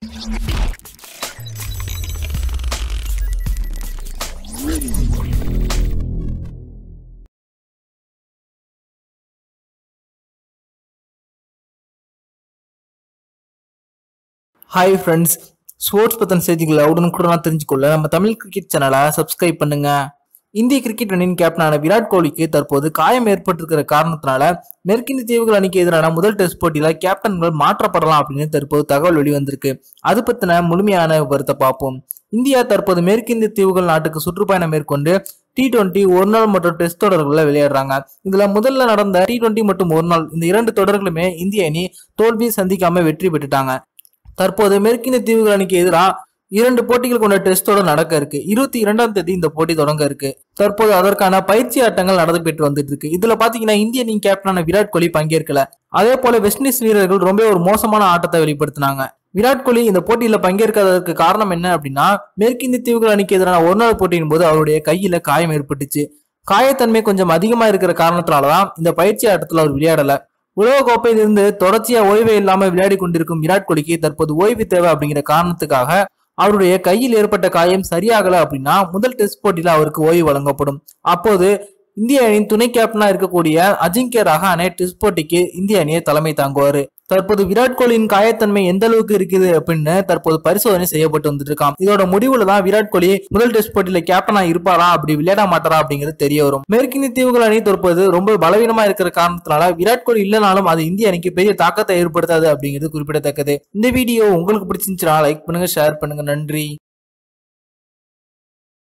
hi friends sports பற்றின செய்திகளை உடனுக்குடனாக தெரிஞ்சுக்கொள்ள நம்ம தமிழ் கிரிக்கெட் சேனலை சப்ஸ்கிரைப் பண்ணுங்க இந்திய கிரிக்கெட் அணியின் கேப்டனான விராட் கோலிக்கு தற்போது காயம் ஏற்பட்டிருக்கிற காரணத்தினால மேற்கிந்திய தீவுகள் அணிக்கு எதிரான முதல் டெஸ்ட் போட்டியில கேப்டன்கள் மாற்றப்படலாம் அப்படின்னு தற்போது தகவல் வெளிவந்திருக்கு அது பத்தின முழுமையான விவரத்தை பார்ப்போம் இந்தியா தற்போது மேற்கிந்திய தீவுகள் நாட்டுக்கு சுற்றுப்பயணம் மேற்கொண்டு டி டுவெண்ட்டி ஒரு நாள் மற்றும் டெஸ்ட் தொடர்களில் விளையாடுறாங்க இதுல முதல்ல நடந்த டி டுவெண்ட்டி மற்றும் ஒரு நாள் இந்த இரண்டு தொடர்களுமே இந்திய அணி தோல்வி சந்திக்காம வெற்றி பெற்றுட்டாங்க தற்போது மேற்கிந்திய தீவுகள் அணிக்கு எதிராக இரண்டு போட்டிகள் கொண்ட டெஸ்ட் தொடர் நடக்க இருக்கு இருபத்தி இரண்டாம் தேதி இந்த போட்டி தொடங்க இருக்கு தற்போது அதற்கான பயிற்சி ஆட்டங்கள் நடைபெற்று வந்துட்டு இருக்கு இதுல பாத்தீங்கன்னா இந்திய அணி கேப்டனான விராட் கோலி பங்கேற்கல அதே போல வெஸ்ட் இண்டீஸ் வீரர்கள் ரொம்ப ஒரு மோசமான ஆட்டத்தை வெளிப்படுத்தினாங்க விராட் கோலி இந்த போட்டியில பங்கேற்காததற்கு காரணம் என்ன அப்படின்னா மேற்கிந்திய தீவுகள் அணிக்கு எதிரான ஒரு நாள் போட்டியின் போது அவருடைய கையில காயம் ஏற்பட்டுச்சு காயத்தன்மை கொஞ்சம் அதிகமா இருக்கிற காரணத்தினாலதான் இந்த பயிற்சி ஆட்டத்தில் அவர் விளையாடல உலக கோப்பையிலிருந்து தொடர்ச்சியா ஓய்வே இல்லாம விளையாடி கொண்டிருக்கும் விராட் கோலிக்கு தற்போது ஓய்வு தேவை அப்படிங்கிற காரணத்துக்காக அவருடைய கையில் ஏற்பட்ட காயம் சரியாகல அப்படின்னா முதல் டெஸ்ட் போட்டியில அவருக்கு ஓய்வு வழங்கப்படும் அப்போது இந்திய அணியின் துணை கேப்டனா இருக்கக்கூடிய அஜிங்கிய ரஹானே டெஸ்ட் போட்டிக்கு இந்திய அணியை தலைமை தாங்குவாரு தற்போது விராட் கோலியின் காயத்தன்மை எந்த அளவுக்கு இருக்குது அப்படின்னு தற்போது பரிசோதனை செய்யப்பட்டு வந்துட்டு இருக்காம் இதோட முடிவுல தான் விராட் கோலி முதல் டெஸ்ட் போட்டியில கேப்டனா இருப்பாரா அப்படி விளையாட மாட்டாரா அப்படிங்கிறது தெரிய வரும் மேற்கிந்திய தீவுகள் அணி தற்போது ரொம்ப பலவீனமா இருக்கிற காரணத்தினால விராட் கோலி இல்லைனாலும் அது இந்திய அணிக்கு பெரிய தாக்கத்தை ஏற்படுத்தாது அப்படிங்கிறது குறிப்பிடத்தக்கது இந்த வீடியோ உங்களுக்கு பிடிச்சிருந்துச்சுன்னா லைக் பண்ணுங்க ஷேர் பண்ணுங்க நன்றி